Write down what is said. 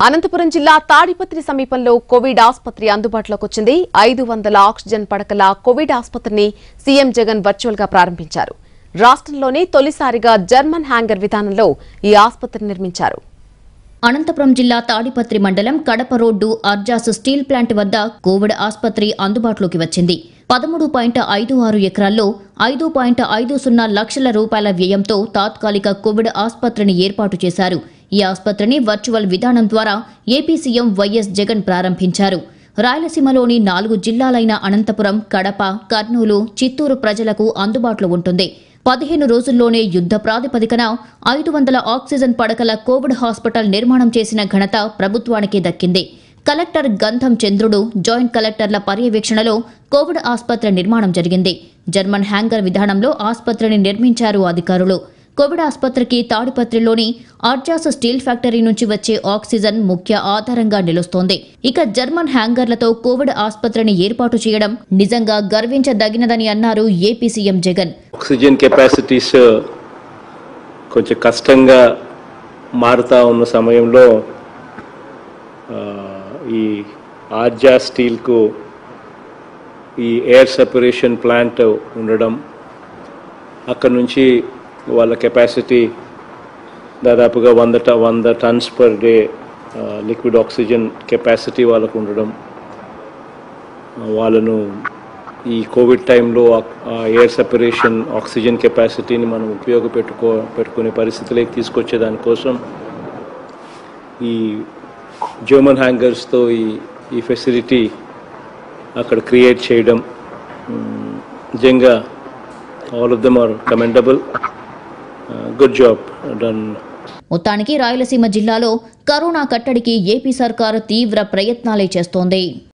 అనంతపురం జిల్లా తాడిపత్రి సమీపంలో కోవిడ్ ఆసుపత్రి అందుబాటులోకి వచ్చింది ఐదు వందల ఆక్సిజన్ పడకల కోవిడ్ ఆసుపత్రిని సీఎం జగన్ వర్చువల్ గా ప్రారంభించారు రాష్ట్రంలోనే తొలిసారిగా జర్మన్ హ్యాంగర్ విధానంలో ఈ ఆసుపత్రి నిర్మించారు అనంతపురం జిల్లా తాడిపత్రి మండలం Kadapa road Arjas steel plant వద్ద కోవిడ్ ఆసుపత్రి అందుబాటులోకి వచ్చింది పదమూడు పాయింట్ ఐదు ఆరు ఎకరాల్లో ఐదు పాయింట్ ఐదు సున్నా లక్షల రూపాయల వ్యయంతో తాత్కాలిక కోవిడ్ ఆసుపత్రిని ఏర్పాటు చేశారు ఈ ఆసుపత్రిని వర్చువల్ విధానం ద్వారా ఏపీ సీఎం వైఎస్ జగన్ ప్రారంభించారు రాయలసీమలోని నాలుగు జిల్లాలైన అనంతపురం కడప కర్నూలు చిత్తూరు ప్రజలకు అందుబాటులో ఉంటుంది పదిహేను రోజుల్లోనే యుద్ధ ప్రాతిపదికన ఐదు వందల ఆక్సిజన్ పడకల కోవిడ్ హాస్పిటల్ నిర్మాణం చేసిన ఘనత ప్రభుత్వానికి దక్కింది కలెక్టర్ గంధం చంద్రుడు జాయింట్ కలెక్టర్ల పర్యవేక్షణలో కోవిడ్ ఆసుపత్రి నిర్మాణం జరిగింది జర్మన్ హ్యాంగర్ విధానంలో ఆసుపత్రిని నిర్మించారు అధికారులు కోవిడ్ ఆసుపత్రికి తాడిపత్రిలోని ఆర్జాస్ స్టీల్ ఫ్యాక్టరీ నుంచి వచ్చే ఆక్సిజన్ ముఖ్య ఆధారంగా నిలుస్తోంది ఇక జర్మన్ హ్యాంగర్లతో కోవిడ్ ఆసుపత్రిని ఏర్పాటు చేయడం నిజంగా గర్వించదగినదని అన్నారు AP CM Jagan oxygen capacities కొంచెం కష్టంగా మారుతా ఉన్న సమయంలో ఆ, ఈ ఆర్జా స్టీల్కు ఈ ఎయిర్ సెపరేషన్ ప్లాంట్ ఉండడం అక్కడ నుంచి వాళ్ళ కెపాసిటీ దాదాపుగా వంద ట వంద tons per day liquid oxygen capacity వాళ్ళకు ఉండడం ఆ, వాళ్ళను ఈ కోవిడ్ టైంలో ఎయిర్ సెపరేషన్ ఆక్సిజన్ కెపాసిటీని మనం ఉపయోగపెట్టుకో పెట్టుకునే పరిస్థితిలోకి తీసుకొచ్చే దానికోసం ఈ జర్మన్ హ్యాంగర్స్తో ఈ ఈ ఫెసిలిటీ అక్కడ క్రియేట్ చేయడం మ్, నిజంగా all of them are commendable good job done మొత్తానికి రాయలసీమ జిల్లాలో కరోనా కట్టడికి ఏపీ సర్కారు తీవ్ర ప్రయత్నాలే చేస్తోంది